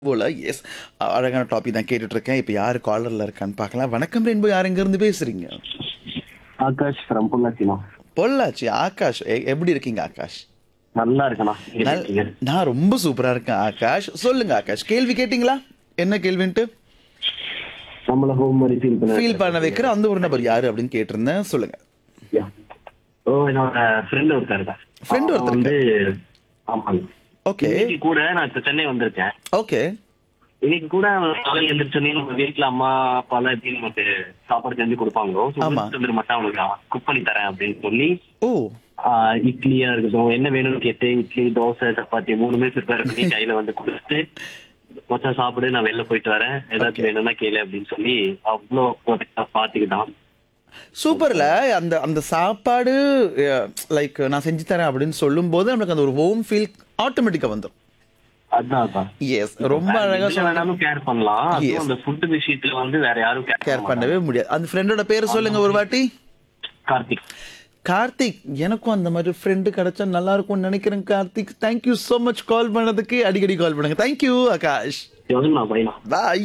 போல எஸ் அழகான டாபிக் தான் கேட்டுட்டு இருக்கேன் இப்போ யாரு காலர்ல இருக்கான்னு பார்க்கலாம் வணக்கம் ரெயின்போ யார் எங்க இருந்து பேசுறீங்க ஆகாஷ் ஃப்ரம் பொள்ளாச்சிமா பொள்ளாச்சி ஆகாஷ் எ- எப்படி இருக்கீங்க ஆகாஷ் நல்லா இருக்கண்ணா நீங்க நல்- எப்படி இருக்கீங்க? நான் ரொம்ப சூப்பரா இருக்கேன் ஆகாஷ் சொல்லுங்க ஆகாஷ் கேள்வி கேட்டிங்களா என்ன கேள்வின்ட்டு நம்மள ஹோம் மாதிரி ஃபீல் பண்ண ஃபீல் பண்ண வைக்கிற அந்த ஒரு நபர் யாரு அப்படின்னு கேட்டிருந்தேன் சொல்லுங்க Yeah. ஓ என்னோட ஃப்ரெண்ட் ஒருத்தர் இருக்கா Friend அவன் ஒருத்தர் வந்து ஆமாங்க ஓகே இன்னைக்கு கூட நான் இப்ப சென்னை வந்திருக்கேன் ஓகே இன்னைக்கு கூட காலையில் எழுந்திரிச்சோன்னே நம்ம வீட்டுல அம்மா அப்பா எல்லாம் எப்படி நமக்கு சாப்பாடு செஞ்சு கொடுப்பாங்களோ So, ஆமா. விருந்துக்கு வந்துட்டு மட்டும் அவனுக்கு குக் பண்ணி தரேன் அப்படின்னு சொல்லி ஓ ஆஹ், இட்லியா இருக்கட்டும் என்ன வேணும்னு கேட்டு இட்லி தோசை சப்பாத்தி மூணுமே ப்ரிப்பேர் பண்ணி கையில வந்து கொடுத்துட்டு மொத்தம் சாப்பிடு நான் வெளில போயிட்டு வரேன் ஏதாச்சும் வேணும்னா கேளு அப்படின்னு சொல்லி அவ்வளோ பாத்துக்கிட்டான் சூப்பர்ல அந்த அந்த சாப்பாடு லைக் நான் செஞ்சு தரேன் அப்படின்னு சொல்லும்போது நம்மளுக்கு அந்த ஒரு ஹோம் ஃபீல் ஆட்டோமேட்டிக்கா வந்துடும் அதான் அதான் எஸ் ரொம்ப அழகா இதுல வேணாலும் கேர் பண்ணலாம் Yes. அதுவும் அந்த ஃபுட் விஷயத்துல வந்து வேற யாரும் கேர் கேர் பண்ணவே முடியாது அந்த ஃப்ரெண்டோட பேர் சொல்லுங்க ஒரு வாட்டி கார்த்திக் கார்த்திக் எனக்கும் அந்த மாதிரி ஃப்ரெண்டு கிடைச்சா நல்லா இருக்கும்னு நினைக்கிறேன் Karthik thank you so much call பண்ணதுக்கு அடிக்கடி கால் பண்ணுங்க தேங்க்யூ ஆகாஷ் எவ்வளவு நான் பையனா பாய்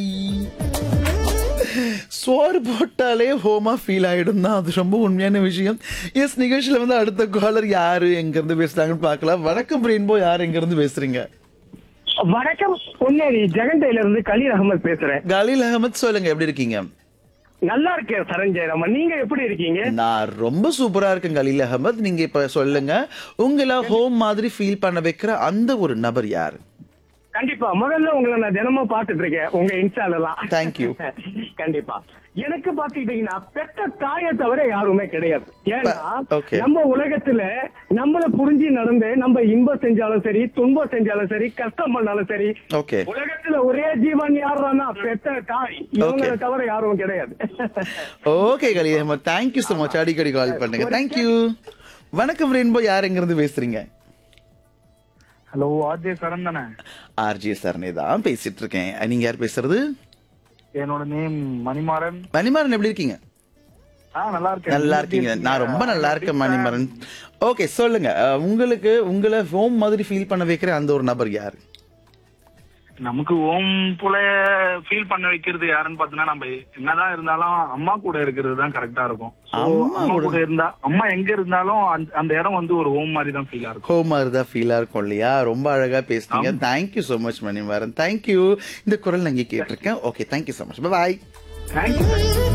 சோறு போட்டாலே ஹோமா ஃபீல் ஆயிடும் தான் அது ரொம்ப உண்மையான விஷயம் எஸ் நிகழ்ச்சியில வந்து அடுத்த காலர் யாரு எங்க இருந்து பேசுறாங்கன்னு பார்க்கலாம் வணக்கம் ரெயின்போ யார் எங்க இருந்து பேசுறீங்க வணக்கம் பொன்னேரி ஜெகண்டையில இருந்து கலீல் அகமது பேசுறேன் கலீல் அகமத் சொல்லுங்க எப்படி இருக்கீங்க நல்லா இருக்கேன் சரஞ்சயராமன் நீங்க எப்படி இருக்கீங்க நான் ரொம்ப சூப்பரா இருக்கேன் கலீல் அகமத் நீங்க இப்ப சொல்லுங்க உங்களை ஹோம் மாதிரி ஃபீல் பண்ண வைக்கிற அந்த ஒரு நபர் யாரு கண்டிப்பா முதல்ல உங்களை நான் தினமும் பாத்துட்டு இருக்கேன் உங்க இன்ஸ்டாலலாம் Thank you. கண்டிப்பா எனக்கு பாத்துக்கிட்டீங்கன்னா பெத்த தாயை தவிர யாருமே கிடையாது ஏன்னா Okay. நம்ம உலகத்துல நம்மள புரிஞ்சு நடந்து நம்ம இன்பம் செஞ்சாலும் சரி துன்பம் செஞ்சாலும் சரி கஷ்டம் பண்ணாலும் சரி ஓகே உலகத்துல ஒரே ஜீவன் யாருன்னா பெத்த தாய் இவங்களை Okay. தவிர யாரும் கிடையாது okay Khaleel Ahmed thank you so much அடிக்கடி கால் பண்ணுங்க தேங்க்யூ வணக்கம் ரெயின்போ யார் எங்க இருந்து பேசுறீங்க ஹலோ ஆர்ஜே சரண் தானே ஆர்ஜி சரணே தான் பேசிட்டு இருக்கேன் நீங்க யார் பேசுறது என்னோட நேம் மணிமாறன் மணிமாறன் எப்படி இருக்கீங்க ஆ நல்லா இருக்கேன் நல்லா இருக்கீங்க நான் ரொம்ப நல்லா இருக்கேன் மணிமாறன் ஓகே சொல்லுங்க அஹ், உங்களுக்கு உங்களை ஹோம் மாதிரி ஃபீல் பண்ண வைக்கிற அந்த ஒரு நபர் யாரு நமக்கு ஓம் போல ஃபீல் பண்ண வைக்கிறது யாருன்னு பாத்தீங்கன்னா நம்ம என்னதான் இருந்தாலும் அம்மா கூட இருக்கிறது தான் கரெக்டா இருக்கும் So, அம்மா அம்மா கூட- கூட இருந்தா அம்மா எங்க இருந்தாலும் அந்த- அந்த இடம் வந்து ஒரு ஹோம் மாதிரி தான் ஃபீலா இருக்கும் ஹோம் மாதிரி தான் ஃபீலா இருக்கும் இல்லையா ரொம்ப அழகா பேசுனீங்க thank you so much Manimaran thank you இந்த குரல் நான் இங்கே கேட்டிருக்கேன் okay thank you so much bye thank you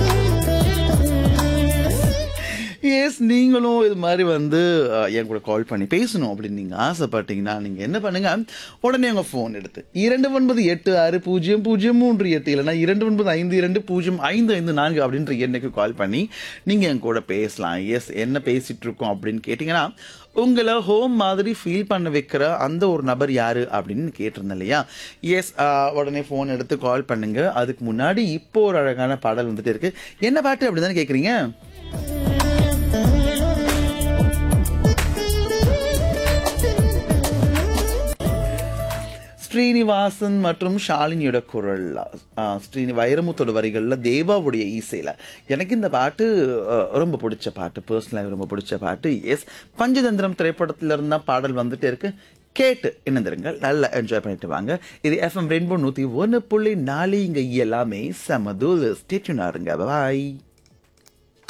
yes நீங்களும் இது மாதிரி வந்து அஹ், என் கூட கால் பண்ணி பேசணும் அப்படின்னு நீங்கள் ஆசைப்பட்டீங்கன்னா நீங்கள் என்ன பண்ணுங்க உடனே உங்கள் ஃபோன் எடுத்து இரண்டு ஒன்பது எட்டு ஆறு பூஜ்ஜியம் பூஜ்ஜியம் மூன்று எட்டு இல்லைன்னா இரண்டு ஒன்பது ஐந்து இரண்டு பூஜ்ஜியம் ஐந்து ஐந்து நான்கு அப்படின்ற எண்ணுக்கு கால் பண்ணி நீங்கள் என் கூட பேசலாம் எஸ் என்ன பேசிட்டு இருக்கோம் அப்படின்னு கேட்டிங்கன்னா உங்களை ஹோம் மாதிரி ஃபீல் பண்ண வைக்கிற அந்த ஒரு நபர் யாரு அப்படின்னு கேட்டிருந்தேன் இல்லையா எஸ் உடனே ஃபோன் எடுத்து கால் பண்ணுங்க அதுக்கு முன்னாடி இப்போ ஒரு அழகான பாடல் வந்துட்டு இருக்கு என்ன பாட்டு அப்படின்னு தானே கேட்குறீங்க ஸ்ரீனிவாசன் மற்றும் ஷாலினியோட குரல் ஸ்ரீனி வைரமுத்தோட வரிகளில் தேவாவுடைய இசையில் எனக்கு இந்த பாட்டு அஹ், ரொம்ப பிடிச்ச பாட்டு பர்சனலாக ரொம்ப பிடிச்ச பாட்டு எஸ் பஞ்சதந்திரம் திரைப்படத்துல இருந்தா பாடல் வந்துட்டு இருக்கு கேட்டு இணைந்திருங்கள் நல்லா என்ஜாய் பண்ணிட்டு வாங்க இது எஃப்எம் ரெயின்போ நூற்றி ஒன்று புள்ளி நாலு இங்கே எல்லாமே செமதூல் ஸ்டேட்யூனாருங்க பாய்